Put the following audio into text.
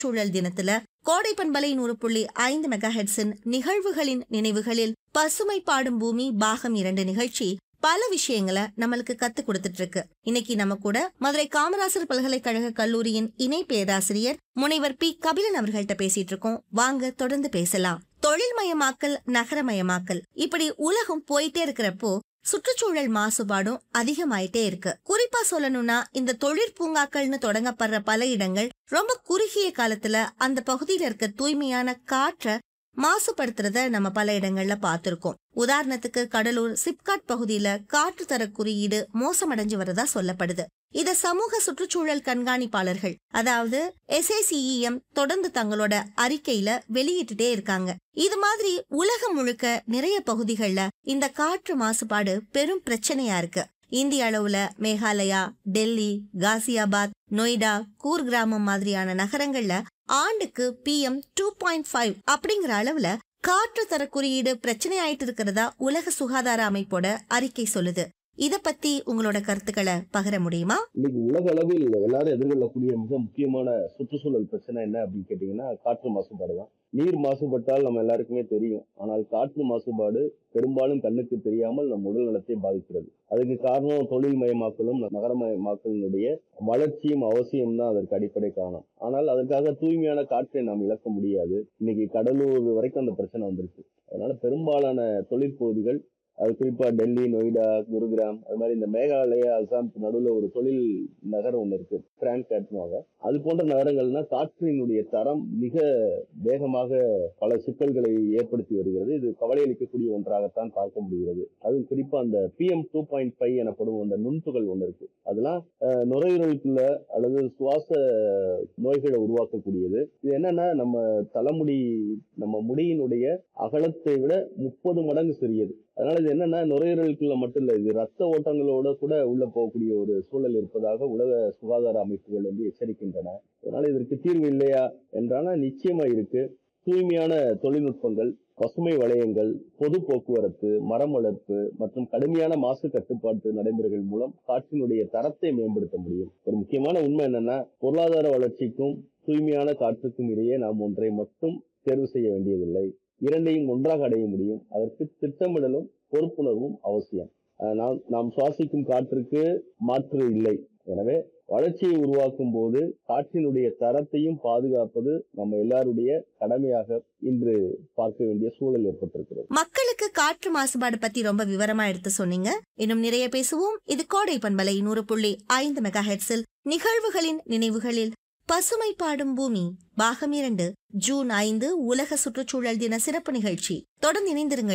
சூழல் தினத்துல கோடை பண்பலை நூறு புள்ளி ஐந்து மெகா ஹெட்ஸின் நிகழ்வுகளின் நினைவுகளில் பசுமை பாடும் பூமி பாகம் இரண்டு நிகழ்ச்சி பல விஷயங்களை நம்மளுக்கு கத்து கொடுத்துட்டு இருக்கு இன்னைக்கு நம்ம கூட மதுரை காமராசர் பல்கலைக்கழக கல்லூரியின் இணை பேராசிரியர் முனைவர் பி கபிலன் அவர்கள்ட்ட பேசிட்டு இருக்கோம் வாங்க தொடர்ந்து பேசலாம் தொழில்மயமாக்கல் நகரமயமாக்கல் இப்படி உலகம் போயிட்டே இருக்கிறப்போ சுற்றுச்சூழல் மாசுபாடும் அதிகமாயிட்டே இருக்கு குறிப்பா சொல்லணும்னா இந்த தொழிற்பூங்காக்கள்னு தொடங்கப்படுற பல இடங்கள் ரொம்ப குறுகிய காலத்துல அந்த பகுதியில இருக்க தூய்மையான காற்றை மாசுபடுத்துறத நம்ம பல இடங்கள்ல பார்த்திருக்கோம் உதாரணத்துக்கு கடலூர் சிப்காட் பகுதியில காற்று தர குறியீடு மோசமடைஞ்சு வரதா சொல்லப்படுது இத சமூக சுற்றுச்சூழல் கண்காணிப்பாளர்கள் அதாவது எஸ்ஏசிஇஎம் தொடர்ந்து தங்களோட அறிக்கையில வெளியிட்டுட்டே இருக்காங்க இது மாதிரி உலகம் முழுக்க நிறைய பகுதிகள்ல இந்த காற்று மாசுபாடு பெரும் பிரச்சனையா இருக்கு இந்திய அளவுல மேகாலயா டெல்லி காசியாபாத் நொய்டா கூர் கிராமம் மாதிரியான நகரங்கள்ல ஆண்டுக்கு பிஎம் டூ பாயிண்ட் ஃபைவ் அப்படிங்கிற அளவுல காற்று தர குறியீடு பிரச்சனை ஆயிட்டு இருக்கிறதா உலக சுகாதார அமைப்போட அறிக்கை சொல்லுது இத பத்தி உங்களோட கருத்துக்களை பகிர முடியுமா இன்னைக்கு உலக அளவில் எல்லாரும் எதிர்கொள்ளக்கூடிய மிக முக்கியமான சுற்றுச்சூழல் பிரச்சனை என்ன அப்படின்னு கேட்டீங்கன்னா காற்று மாசுபாடு தான் நீர் மாசுபட்டால் நம்ம எல்லாருக்குமே தெரியும் ஆனால் காற்று மாசுபாடு பெரும்பாலும் கண்ணுக்கு தெரியாமல் நம் உடல் நலத்தை பாதிக்கிறது அதுக்கு காரணம் தொழில் மயமாக்கலும் நகரமயமாக்கலினுடைய வளர்ச்சியும் அவசியம் தான் அதற்கு அடிப்படை காரணம் ஆனால் அதற்காக தூய்மையான காற்றை நாம் இழக்க முடியாது இன்னைக்கு கடலூர் வரைக்கும் அந்த பிரச்சனை வந்துருச்சு அதனால பெரும்பாலான தொழிற்பகுதிகள் அது குறிப்பா டெல்லி நொய்டா குருகிராம் அது மாதிரி இந்த மேகாலயா அசாம்க்கு நடுவில் ஒரு தொழில் நகரம் ஒன்று இருக்கு பிராங்க் காட்டுவாங்க அது போன்ற நகரங்கள்னா காற்றினுடைய தரம் மிக வேகமாக பல சிக்கல்களை ஏற்படுத்தி வருகிறது இது கவலை அளிக்கக்கூடிய ஒன்றாகத்தான் பார்க்க முடிகிறது அது குறிப்பா அந்த பிஎம் டூ பாயிண்ட் ஃபைவ் எனப்படும் அந்த நுண்துகள் ஒன்று இருக்கு அதெல்லாம் அஹ், நுரையீரலுக்குள்ள அல்லது சுவாச நோய்களை உருவாக்கக்கூடியது இது என்னன்னா நம்ம தலைமுடி நம்ம முடியினுடைய அகலத்தை விட முப்பது மடங்கு சிறியது அதனால இது என்னன்னா நுரையீரலுக்குள்ள மட்டும் இல்ல இது ரத்த ஓட்டங்களோட கூட உள்ள போகக்கூடிய ஒரு சூழல் இருப்பதாக உலக சுகாதார அமைப்புகள் வந்து எச்சரிக்கின்றன அதனால இதற்கு தீர்வு இல்லையா என்றானா நிச்சயமா இருக்கு தூய்மையான தொழில்நுட்பங்கள் பசுமை வளையங்கள் பொது போக்குவரத்து மரம் வளர்ப்பு மற்றும் கடுமையான மாசு கட்டுப்பாட்டு நடைமுறைகள் மூலம் காற்றினுடைய தரத்தை மேம்படுத்த முடியும் ஒரு முக்கியமான உண்மை என்னன்னா பொருளாதார வளர்ச்சிக்கும் தூய்மையான காற்றுக்கும் இடையே நாம் ஒன்றை மட்டும் தேர்வு செய்ய வேண்டியதில்லை இரண்டையும் ஒன்றாக அடைய முடியும் அதற்கு திட்டமிடலும் பொறுப்புணர்வும் அவசியம் அஹ் நாம் நாம் சுவாசிக்கும் காற்றுக்கு மாற்று இல்லை எனவே வளர்ச்சியை உருவாக்கும் போது காற்றினுடைய தரத்தையும் பாதுகாப்பது நம்ம எல்லாருடைய கடமையாக இன்று பார்க்க வேண்டிய சூழல் ஏற்பட்டிருக்கிறது மக்களுக்கு காற்று மாசுபாடு பத்தி ரொம்ப விவரமா எடுத்து சொன்னீங்க இன்னும் நிறைய பேசுவோம் இது கோடை பண்பலை நூறு புள்ளி ஐந்து மெகா ஹெட்ஸில் நிகழ்வுகளின் நினைவுகளில் பசுமை பாடும் பூமி பாகம் இரண்டு ஜூன் ஐந்து உலக சுற்றுச்சூழல் தின சிறப்பு நிகழ்ச்சி தொடர்ந்து இணைந்திருங்கள்